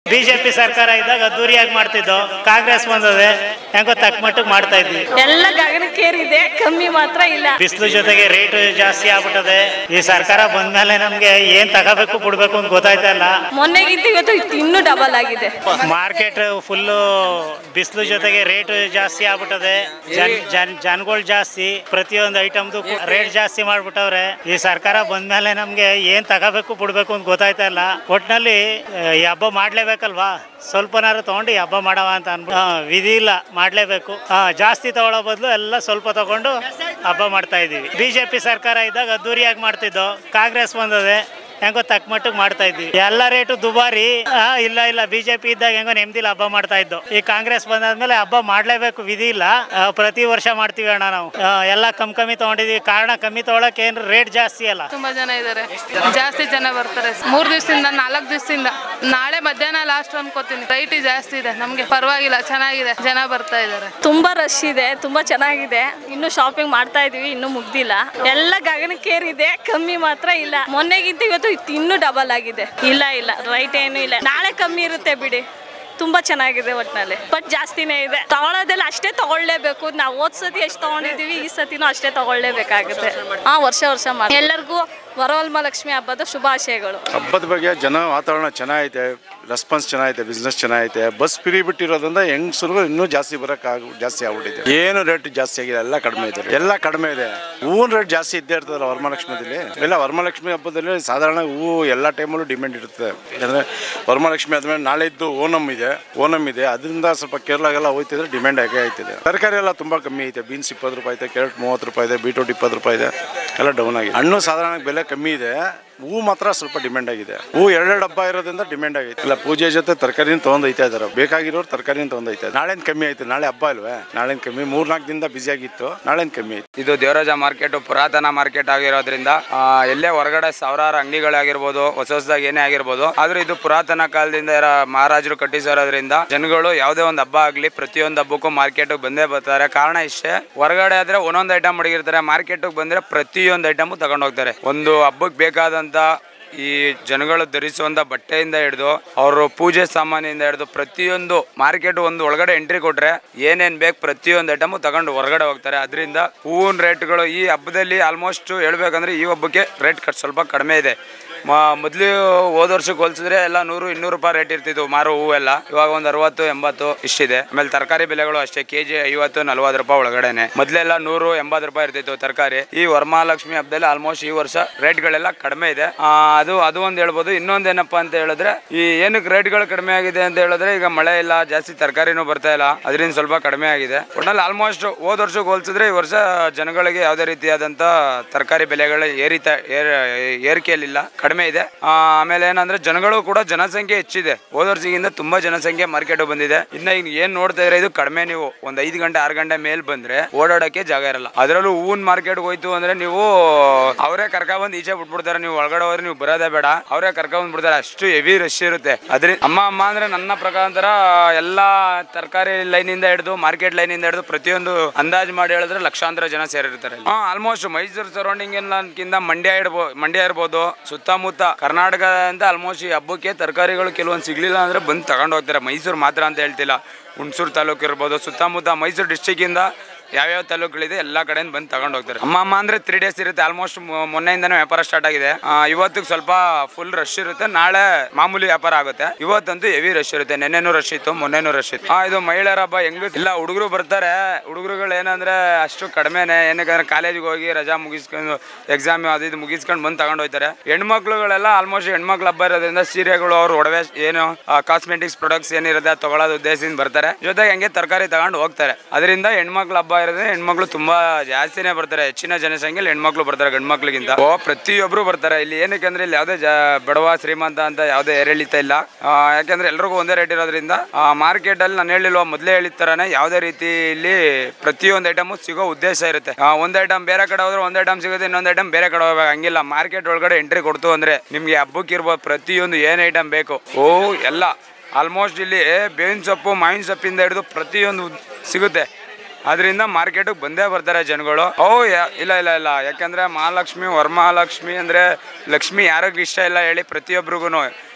BJP ಸರ್ಕಾರ ಇದ್ದಾಗ ಅದ್ದೂರಿಯಾಗಿ ಮಾಡ್ತಿದ್ದೋ ಕಾಂಗ್ರೆಸ್ ಬಂದದೆ ಹೆಂಗೋ ತಕ್ಕ ಮಟ್ಟಿಗೆ ಮಾಡ್ತಾ ಇದ್ವಿ ಎಲ್ಲ ಗಗನಕ್ಕೇರಿದೆ ಕಮ್ಮಿ ಮಾತ್ರ ಇಲ್ಲ ಬಿಸಿಲು ಜೊತೆಗೆ ರೇಟ್ ಜಾಸ್ತಿ ಆಗ್ಬಿಟ್ಟದೆ ಈ ಸರ್ಕಾರ ಬಂದ್ಮೇಲೆ ನಮ್ಗೆ ಏನ್ ತಗೋಬೇಕು ಬಿಡ್ಬೇಕು ಅಂತ ಗೊತ್ತಾಯ್ತಾ ಇಲ್ಲ ಮೊನ್ನೆಗಿಂತ ಇವತ್ತು ಇನ್ನೂ ಡಬಲ್ ಆಗಿದೆ ಮಾರ್ಕೆಟ್ ಫುಲ್ಲು ಬಿಸಿಲು ಜೊತೆಗೆ ರೇಟ್ ಜಾಸ್ತಿ ಆಗ್ಬಿಟ್ಟದೆ ಜನ್ ಜನ್ ಜನಗಳು ಜಾಸ್ತಿ ಪ್ರತಿಯೊಂದು ಐಟಮ್ದು ರೇಟ್ ಜಾಸ್ತಿ ಮಾಡ್ಬಿಟ್ಟವ್ರೆ ಈ ಸರ್ಕಾರ ಬಂದ್ಮೇಲೆ ನಮ್ಗೆ ಏನ್ ತಗೋಬೇಕು ಬಿಡ್ಬೇಕು ಅಂತ ಗೊತ್ತಾಯ್ತಾ ಇಲ್ಲ ಒಟ್ನಲ್ಲಿ ಆ, ಈ ಹಬ್ಬ ಮಾಡ್ಲೇಬೇಕಲ್ವಾ ಸ್ವಲ್ಪನಾರು ತಗೊಂಡು ಈ ಹಬ್ಬ ಮಾಡವ ಅಂತ ಅನ್ಬಿಟ್ಟು ಹಾ, ವಿಧಿ ಇಲ್ಲ ಮಾಡ್ಲೇಬೇಕು ಹಾ ಜಾಸ್ತಿ ತಗೊಳ್ಳೋ ಬದಲು ಎಲ್ಲ ಸ್ವಲ್ಪ ತಗೊಂಡು ಹಬ್ಬ ಮಾಡ್ತಾ ಇದೀವಿ ಬಿಜೆಪಿ ಸರ್ಕಾರ ಇದ್ದಾಗ ಅದ್ದೂರಿಯಾಗಿ ಮಾಡ್ತಿದ್ದೋ ಕಾಂಗ್ರೆಸ್ ಬಂದದೆ ಹೆಂಗೋ ತಕ್ಕ ಮಟ್ಟಿಗೆ ಮಾಡ್ತಾ ಇದ್ವಿ ಎಲ್ಲ ರೇಟು ದುಬಾರಿ ಆ, ಇಲ್ಲ ಇಲ್ಲ ಬಿಜೆಪಿ ಇದ್ದಾಗ ಹೆಂಗೋ ನೆಮ್ಮದಿಲ್ಲ ಹಬ್ಬ ಮಾಡ್ತಾ ಇದ್ದು ಈ ಕಾಂಗ್ರೆಸ್ ಬಂದಾದ್ಮೇಲೆ ಹಬ್ಬ ಮಾಡ್ಲೇಬೇಕು ವಿಧಿ ಇಲ್ಲ ಆ, ಪ್ರತಿ ವರ್ಷ ಮಾಡ್ತೀವಿ ಅಣ್ಣ ನಾವು ಆ, ಎಲ್ಲ ಕಮ್ಮಿ ಕಮ್ಮಿ ತಗೊಂಡಿದೀವಿ ಕಾರಣ ಕಮ್ಮಿ ತಗೊಳಕ್ ಏನ್ ರೇಟ್ ಜಾಸ್ತಿ ಅಲ್ಲ ತುಂಬಾ ಜನ ಇದ್ದಾರೆ ಜಾಸ್ತಿ ಜನ ಬರ್ತಾರೆ ಮೂರ್ ದಿವಸದಿಂದ ನಾಲ್ಕು ದಿವಸದಿಂದ ನಾಳೆ ಮಧ್ಯಾಹ್ನ ಲಾಸ್ಟ್ ಅನ್ಕೋತೀನಿ ರೈಟ್ ಜಾಸ್ತಿ ಇದೆ ನಮ್ಗೆ ಪರವಾಗಿಲ್ಲ ಚೆನ್ನಾಗಿದೆ ಜನ ಬರ್ತಾ ಇದ್ದಾರೆ ತುಂಬಾ ರಶ್ ಇದೆ ತುಂಬಾ ಚೆನ್ನಾಗಿದೆ ಇನ್ನು ಶಾಪಿಂಗ್ ಮಾಡ್ತಾ ಇದೀವಿ ಇನ್ನೂ ಮುಗ್ದಿಲ್ಲ ಎಲ್ಲ ಗಗನಕ್ಕೇರಿದೆ ಕಮ್ಮಿ ಮಾತ್ರ ಇಲ್ಲ ಮೊನ್ನೆಗಿಂತ ಇವತ್ತು ಇತ್ತು ಇನ್ನೂ ಡಬಲ್ ಆಗಿದೆ ಇಲ್ಲ ಇಲ್ಲ ರೈಟ್ ಏನು ಇಲ್ಲ ನಾಳೆ ಕಮ್ಮಿ ಇರುತ್ತೆ ಬಿಡಿ ತುಂಬಾ ಚೆನ್ನಾಗಿದೆ ಒಟ್ಟಿನಲ್ಲಿ ಬಟ್ ಜಾಸ್ತಿನೇ ಇದೆ ತಗೊಳ್ಳೋದೆಲ್ಲ ಅಷ್ಟೇ ತಗೊಳ್ಳೇಬೇಕು ನಾವು ಹೋದ್ ಸತಿ ಎಷ್ಟು ತಗೊಂಡಿದೀವಿ ಈ ಸತಿನೂ ಅಷ್ಟೇ ತಗೊಳ್ಳೇಬೇಕಾಗುತ್ತೆ ಹಾ ವರ್ಷ ವರ್ಷ ಮಾಡಿ ಎಲ್ಲರಿಗೂ ವರವಲ್ಮಲಕ್ಷ್ಮಿ ಹಬ್ಬದ ಶುಭಾಶಯಗಳು ಹಬ್ಬದ ಬಗ್ಗೆ ಜನ ವಾತಾವರಣ ಚೆನ್ನಾಗೈತೆ ರೆಸ್ಪಾನ್ಸ್ ಚೆನ್ನಾಗೈತೆ ಬಿಸ್ನೆಸ್ ಚೆನ್ನಾಗೈತೆ ಬಸ್ ಫ್ರೀ ಬಿಟ್ಟಿರೋದ್ರಿಂದ ಹೆಂಗಸರು ಇನ್ನೂ ಜಾಸ್ತಿ ಬರೋಕ್ಕಾಗ ಜಾಸ್ತಿ ಆಗ್ಬಿಟ್ಟಿದೆ ಏನು ರೇಟ್ ಜಾಸ್ತಿ ಆಗಿದೆ ಎಲ್ಲ ಕಡಿಮೆ ಇದೆ ಎಲ್ಲ ಕಡಿಮೆ ಇದೆ ಹೂವಿನ ರೇಟ್ ಜಾಸ್ತಿ ಇದ್ದೇ ಇರ್ತದಲ್ಲ ವರಮಹಾಲಕ್ಷ್ಮಿದಲ್ಲಿ ಎಲ್ಲ ವರಮಹಾಲಕ್ಷ್ಮಿ ಹಬ್ಬದಲ್ಲಿ ಸಾಧಾರಣ ಹೂವು ಎಲ್ಲ ಟೈಮಲ್ಲೂ ಡಿಮ್ಯಾಂಡ್ ಇರುತ್ತೆ ಯಾಕಂದರೆ ವರಮಹಾಲಕ್ಷ್ಮಿ ಆದ್ಮೇಲೆ ನಾಳೆದ್ದು ಓಣಂ ಇದೆ ಓಣಂ ಇದೆ ಅದರಿಂದ ಸ್ವಲ್ಪ ಕೇರಳಗೆಲ್ಲ ಹೋಯ್ತಿದ್ರೆ ಡಿಮ್ಯಾಂಡ್ ಆಗೇ ಆಯ್ತಿದೆ ತರಕಾರಿ ಎಲ್ಲ ತುಂಬ ಕಮ್ಮಿ ಐತೆ ಬೀನ್ಸ್ ಇಪ್ಪತ್ತು ರೂಪಾಯಿ ಇದೆ ಕ್ಯಾರೆಟ್ ಮೂವತ್ತು ರೂಪಾಯಿ ಇದೆ ಬೀಟ್ರೂಟ್ ಇಪ್ಪತ್ತು ರೂಪಾಯಿ ಇದೆ ಎಲ್ಲ ಡೌನ್ ಆಗಿದೆ ಹಣ್ಣು ಸಾಧಾರಣ ಬೆಲೆ ಕಮ್ಮಿ ಇದೆ ಹೂ ಮಾತ್ರ ಸ್ವಲ್ಪ ಡಿಮ್ಯಾಂಡ್ ಆಗಿದೆ ಹೂ ಎರಡೆರಡು ಹಬ್ಬ ಇರೋದ್ರಿಂದ ಡಿಮ್ಯಾಂಡ್ ಆಗೈತೆ ಇಲ್ಲ ಪೂಜೆ ಜೊತೆ ತರಕಾರಿನ ತೊಗೊಂಡೈತಾ ಇದಾರೆ ಬೇಕಾಗಿರೋರು ತರಕಾರಿನ ತೊಗೊಂಡೈತೆ ನಾಳೆನ್ ಕಮ್ಮಿ ಆಯ್ತು ನಾಳೆ ಹಬ್ಬ ಅಲ್ವೇ ನಾಳೆನ್ ಕಮ್ಮಿ ಮೂರ್ನಾಲ್ಕು ದಿನದ ಬಿಸಿ ಆಗಿತ್ತು ನಾಳೆನ್ ಕಮ್ಮಿ ಆಯ್ತು ಇದು ದೇವರಾಜ ಮಾರ್ಕೆಟ್ ಪುರಾತನ ಮಾರ್ಕೆಟ್ ಆಗಿರೋದ್ರಿಂದ ಆ, ಎಲ್ಲೇ ಹೊರಗಡೆ ಸಾವಿರಾರು ಅಂಗಡಿಗಳಾಗಿರ್ಬೋದು ಹೊಸ ಹೊಸದಾಗಿ ಏನೇ ಆಗಿರ್ಬೋದು ಆದ್ರೆ ಇದು ಪುರಾತನ ಕಾಲದಿಂದ ಇರೋ ಮಹಾರಾಜರು ಕಟ್ಟಿಸಿರೋದ್ರಿಂದ ಜನಗಳು ಯಾವುದೇ ಒಂದು ಹಬ್ಬ ಆಗ್ಲಿ ಪ್ರತಿಯೊಂದು ಹಬ್ಬಕ್ಕೂ ಮಾರ್ಕೆಟ್ ಬಂದೇ ಬರ್ತಾರೆ ಕಾರಣ ಇಷ್ಟೇ ಹೊರಗಡೆ ಆದ್ರೆ ಒಂದೊಂದು ಐಟಮ್ ಮಡಗಿರ್ತಾರೆ ಮಾರ್ಕೆಟ್ ಬಂದ್ರೆ ಪ್ರತಿಯೊಂದು ಐಟಮ್ ತಗೊಂಡು ಹೋಗ್ತಾರೆ ಒಂದು ಹಬ್ಬಕ್ಕೆ ಬೇಕಾದಂತ ಈ ಜನಗಳು ಧರಿಸುವಂತ ಬಟ್ಟೆಯಿಂದ ಹಿಡಿದು ಅವರು ಪೂಜೆ ಸಾಮಾನಿಂದ ಹಿಡಿದು ಪ್ರತಿಯೊಂದು ಮಾರ್ಕೆಟ್ ಒಂದು ಒಳಗಡೆ ಎಂಟ್ರಿ ಕೊಟ್ರೆ ಏನೇನ್ ಬೇಕು ಪ್ರತಿಯೊಂದು ಐಟಮು ತಗೊಂಡು ಹೊರಗಡೆ ಹೋಗ್ತಾರೆ ಅದರಿಂದ ಹೂವಿನ ರೇಟ್ಗಳು ಈ ಹಬ್ಬದಲ್ಲಿ ಆಲ್ಮೋಸ್ಟ್ ಹೇಳ್ಬೇಕಂದ್ರೆ ಈ ಹಬ್ಬಕ್ಕೆ ರೇಟ್ ಕಟ್ ಸ್ವಲ್ಪ ಕಡಿಮೆ ಇದೆ ಮೊದಲು ಹೋದ ವರ್ಷಕ್ಕೆ ಹೋಲಿಸಿದ್ರೆ ಎಲ್ಲ ನೂರು ಇನ್ನೂರು ರೂಪಾಯಿ ರೇಟ್ ಇರ್ತಿದ್ವು ಮಾರೋ ಹೂವೆಲ್ಲ ಇವಾಗ ಒಂದು ಅರವತ್ತು ಎಂಬತ್ತು ಇಷ್ಟಿದೆ ಆಮೇಲೆ ತರಕಾರಿ ಬೆಲೆಗಳು ಅಷ್ಟೇ ಕೆಜಿ ಐವತ್ತು ನಲ್ವತ್ತು ರೂಪಾಯಿ ಒಳಗಡೆನೆ ಮೊದಲೆಲ್ಲ ನೂರು ಎಂಬತ್ತು ರೂಪಾಯಿ ಇರ್ತಿತ್ತು ತರಕಾರಿ ಈ ವರಮಹಾಲಕ್ಷ್ಮಿ ಹಬ್ಬದಲ್ಲಿ ಆಲ್ಮೋಸ್ಟ್ ಈ ವರ್ಷ ರೇಟ್ಗಳೆಲ್ಲ ಕಡಿಮೆ ಇದೆ ಆ, ಅದು ಅದು ಒಂದು ಹೇಳ್ಬೋದು ಇನ್ನೊಂದೇನಪ್ಪ ಅಂತ ಹೇಳಿದ್ರೆ ಈ ಏನಕ್ಕೆ ರೇಟ್ಗಳು ಕಡಿಮೆ ಆಗಿದೆ ಅಂತ ಹೇಳಿದ್ರೆ ಈಗ ಮಳೆ ಇಲ್ಲ ಜಾಸ್ತಿ ತರಕಾರಿನೂ ಬರ್ತಾ ಇಲ್ಲ ಅದರಿಂದ ಸ್ವಲ್ಪ ಕಡಿಮೆ ಆಗಿದೆ ಒಟ್ನಲ್ಲಿ ಆಲ್ಮೋಸ್ಟ್ ಹೋದ ವರ್ಷಕ್ಕೆ ಹೋಲಿಸಿದ್ರೆ ಈ ವರ್ಷ ಜನಗಳಿಗೆ ಯಾವುದೇ ರೀತಿಯಾದಂತ ತರಕಾರಿ ಬೆಲೆಗಳು ಏರಿತ ಏರ್ ಏರಿಕೆಯಲ್ಲಿಲ್ಲ ಕಡಿಮೆ ಇದೆ ಆ, ಆಮೇಲೆ ಏನಂದ್ರೆ ಜನಗಳು ಕೂಡ ಜನಸಂಖ್ಯೆ ಹೆಚ್ಚಿದೆ ಹೋದ ವರ್ಷಗಿಂತ ತುಂಬಾ ಜನಸಂಖ್ಯೆ ಮಾರ್ಕೆಟ್ ಬಂದಿದೆ ಇನ್ನ ಈಗ ಏನ್ ನೋಡ್ತಾ ಇದ್ರೆ ಇದು ಕಡಿಮೆ ನೀವು ಒಂದ್ ಐದು ಗಂಟೆ ಆರು ಗಂಟೆ ಮೇಲ್ ಬಂದ್ರೆ ಓಡಾಡಕ್ಕೆ ಜಾಗ ಇರಲ್ಲ ಅದರಲ್ಲೂ ಹೂವಿನ ಮಾರ್ಕೆಟ್ ಹೋಯ್ತು ಅಂದ್ರೆ ನೀವು ಅವರೇ ಕರ್ಕ ಬಂದು ಈಚೆ ಬಿಟ್ಬಿಡ್ತಾರೆ ನೀವು ಒಳಗಡೆ ಹೋದ್ರೆ ನೀವು ಬರೋದೇ ಬೇಡ ಅವರೇ ಕರ್ಕ ಬಂದ್ ಬಿಡ್ತಾರೆ ಅಷ್ಟು ಹೆವಿ ರಶ್ ಇರುತ್ತೆ ಅದ್ರ ಅಮ್ಮ ಅಮ್ಮ ಅಂದ್ರೆ ನನ್ನ ಪ್ರಕಾರ ಎಲ್ಲಾ ತರಕಾರಿ ಲೈನ್ ಇಂದ ಹಿಡಿದು ಮಾರ್ಕೆಟ್ ಲೈನ್ ಇಂದ ಹಿಡಿದು ಪ್ರತಿಯೊಂದು ಅಂದಾಜು ಮಾಡಿ ಹೇಳಿದ್ರೆ ಲಕ್ಷಾಂತರ ಜನ ಸೇರಿರ್ತಾರೆ ಹಾ ಆಲ್ಮೋಸ್ಟ್ ಮೈಸೂರು ಸರೌಂಡಿಂಗ್ ಎಲ್ಲಕ್ಕಿಂತ ಮಂಡ್ಯ ಇಡ್ಬೋದು ಮಂಡ್ಯ ಇರ್ಬೋದು ಸುತ್ತಮುತ್ತ ಕರ್ನಾಟಕ ಅಂತ ಆಲ್ಮೋಸ್ಟ್ ಈ ಹಬ್ಬಕ್ಕೆ ತರಕಾರಿಗಳು ಕೆಲವೊಂದು ಸಿಗ್ಲಿಲ್ಲ ಅಂದ್ರೆ ಬಂದು ತಗೊಂಡು ಹೋಗ್ತಾರೆ ಮೈಸೂರು ಮಾತ್ರ ಅಂತ ಹೇಳ್ತಿಲ್ಲ ಹುಣಸೂರು ತಾಲೂಕು ಇರ್ಬೋದು ಸುತ್ತಮುತ್ತ ಮೈಸೂರು ಡಿಸ್ಟಿಕ್ಕಿಂದ ಯಾವ್ಯಾವ ತಾಲೂಕುಗಳಿದೆ ಎಲ್ಲ ಕಡೆಯಿಂದ ಬಂದು ತಗೊಂಡು ಹೋಗ್ತಾರೆ ಅಮ್ಮ ಅಮ್ಮ ಅಂದ್ರೆ ತ್ರೀ ಡೇಸ್ ಇರುತ್ತೆ ಆಲ್ಮೋಸ್ಟ್ ಮೊನ್ನೆಯಿಂದನೇ ವ್ಯಾಪಾರ ಸ್ಟಾರ್ಟ್ ಆಗಿದೆ ಆ, ಇವತ್ತಿಗೆ ಸ್ವಲ್ಪ ಫುಲ್ ರಶ್ ಇರುತ್ತೆ ನಾಳೆ ಮಾಮೂಲಿ ವ್ಯಾಪಾರ ಆಗುತ್ತೆ ಇವತ್ತಂತೂ ಹೆವಿ ರಶ್ ಇರುತ್ತೆ ನೆನ್ನೆನೂ ರಶ್ ಇತ್ತು ಮೊನ್ನೆನೂ ರಶ್ ಇತ್ತು ಆ, ಇದು ಮಹಿಳೆಯರ ಹಬ್ಬ ಹೆಂಗ್ ಇಲ್ಲ ಹುಡುಗರು ಬರ್ತಾರೆ ಹುಡುಗರುಗಳು ಏನಂದ್ರೆ ಅಷ್ಟು ಕಡಿಮೆನೆ ಏನಕ್ಕಂದ್ರೆ ಕಾಲೇಜಿಗೆ ಹೋಗಿ ರಜಾ ಮುಗಿಸ್ಕೊಂಡು ಎಕ್ಸಾಮ್ ಅದು ಇದು ಮುಗಿಸ್ಕೊಂಡು ಬಂದು ತಗೊಂಡು ಹೋಗ್ತಾರೆ ಹೆಣ್ಮಕ್ಳುಗಳೆಲ್ಲ ಆಲ್ಮೋಸ್ಟ್ ಹೆಣ್ಮಕ್ಳು ಹಬ್ಬ ಇರೋದ್ರಿಂದ ಸೀರೆಗಳು ಅವ್ರ ಒಡವೆ ಏನು ಕಾಸ್ಮೆಟಿಕ್ಸ್ ಪ್ರಾಡಕ್ಟ್ಸ್ ಏನಿರುತ್ತೆ ಅದು ತಗೊಳ್ಳೋದು ಉದ್ದೇಶದಿಂದ ಬರ್ತಾರೆ ಜೊತೆಗೆ ಹಂಗೆ ತರಕಾರಿ ತಗೊಂಡು ಹೋಗ್ತಾರೆ ಅದರಿಂದ ಹೆಣ್ಮಕ್ಳು ಹಬ್ಬ ಇರೋದ್ರೆ ಹೆಣ್ಮಕ್ಳು ತುಂಬಾ ಜಾಸ್ತಿನೇ ಬರ್ತಾರೆ ಹೆಚ್ಚಿನ ಜನಸಂಖ್ಯೆಯಲ್ಲಿ ಹೆಣ್ಮಕ್ಳು ಬರ್ತಾರೆ ಗಂಡು ಮಕ್ಳಿಗಿಂತ ಓ ಪ್ರತಿಯೊಬ್ರು ಬರ್ತಾರೆ ಇಲ್ಲಿ ಏನಕ್ಕೆ ಅಂದ್ರೆ ಇಲ್ಲಿ ಯಾವುದೇ ಜ ಬಡವ ಶ್ರೀಮಂತ ಅಂತ ಯಾವುದೇ ಏರಿಳಿತ ಇಲ್ಲ ಆ, ಯಾಕಂದ್ರೆ ಎಲ್ರಿಗೂ ಒಂದೇ ರೇಟ್ ಇರೋದ್ರಿಂದ ಮಾರ್ಕೆಟ್ ಅಲ್ಲಿ ನಾನು ಹೇಳಿಲ್ವ ಮೊದಲೇ ಹೇಳಿದ ತರಾನೇ ಯಾವುದೇ ರೀತಿ ಇಲ್ಲಿ ಪ್ರತಿಯೊಂದು ಐಟಮು ಸಿಗೋ ಉದ್ದೇಶ ಇರುತ್ತೆ ಆ, ಒಂದ್ ಐಟಮ್ ಬೇರೆ ಕಡೆ ಹೋದ್ರೆ ಒಂದ್ ಐಟಮ್ ಸಿಗುತ್ತೆ ಇನ್ನೊಂದು ಐಟಮ್ ಬೇರೆ ಕಡೆ ಹೋಗ್ಬೇಕು ಹಂಗಿಲ್ಲ ಮಾರ್ಕೆಟ್ ಒಳಗಡೆ ಎಂಟ್ರಿ ಕೊಡ್ತು ಅಂದ್ರೆ ನಿಮ್ಗೆ ಹಬ್ಬಕ್ಕೆ ಇರ್ಬೋದು ಪ್ರತಿಯೊಂದು ಏನ್ ಐಟಮ್ ಬೇಕು ಓ ಎಲ್ಲ ಆಲ್ಮೋಸ್ಟ್ ಇಲ್ಲಿ ಬೇವಿನ ಸೊಪ್ಪು ಮಾವಿನ ಸೊಪ್ಪಿಂದ ಹಿಡಿದು ಪ್ರತಿಯೊಂದು ಸಿಗುತ್ತೆ ಅದರಿಂದ ಮಾರ್ಕೆಟಿಗೆ ಬಂದೇ ಬರ್ತಾರೆ ಜನಗಳು ಓ ಯಾ- ಇಲ್ಲ ಇಲ್ಲ ಇಲ್ಲ ಯಾಕಂದ್ರೆ ಮಹಾಲಕ್ಷ್ಮಿ ವರಮಹಾಲಕ್ಷ್ಮಿ ಅಂದ್ರೆ ಲಕ್ಷ್ಮಿ ಯಾರಿಗೂ ಇಷ್ಟ ಇಲ್ಲ ಹೇಳಿ ಪ್ರತಿಯೊಬ್ಬರಿಗೂ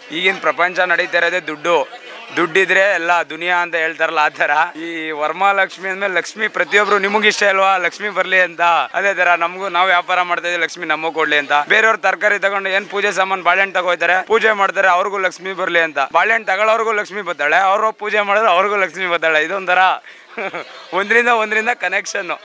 ಈಗಿನ ಪ್ರಪಂಚ ನಡೀತಾ ಇರೋದೇ ದುಡ್ಡು ದುಡ್ಡಿದ್ರೆ ಎಲ್ಲ ದುನಿಯಾ ಅಂತ ಹೇಳ್ತಾರಲ್ಲ ಆ ಥರ ಈ ವರಮಹಾಲಕ್ಷ್ಮಿ ಅಂದ್ಮೇಲೆ ಲಕ್ಷ್ಮಿ ಪ್ರತಿಯೊಬ್ರು ನಿಮಗೆ ಇಷ್ಟ ಅಲ್ವಾ ಲಕ್ಷ್ಮಿ ಬರ್ಲಿ ಅಂತ ಅದೇ ತರ ನಮಗೂ ನಾವು ವ್ಯಾಪಾರ ಮಾಡ್ತಾ ಇದೀವಿ ಲಕ್ಷ್ಮಿ ನಮಗ್ ಕೊಡ್ಲಿ ಅಂತ ಬೇರೆಯವ್ರ ತರಕಾರಿ ತಗೊಂಡು ಏನ್ ಪೂಜೆ ಸಾಮಾನು ಬಾಳೆಹಣ್ಣು ತಗೋತಾರೆ ಪೂಜೆ ಮಾಡ್ತಾರೆ ಅವ್ರಿಗೂ ಲಕ್ಷ್ಮಿ ಬರ್ಲಿ ಅಂತ ಬಾಳೆಹಣ್ಣು ತಗೊಳ್ಳೋರ್ಗೂ ಲಕ್ಷ್ಮಿ ಬರ್ತಾಳೆ ಅವ್ರು ಪೂಜೆ ಮಾಡಿದ್ರೆ ಅವ್ರಿಗೂ ಲಕ್ಷ್ಮಿ ಬರ್ತಾಳೆ ಇದೊಂಥರ ಒಂದ್ರಿಂದ ಒಂದ್ರಿಂದ ಕನೆಕ್ಷನ್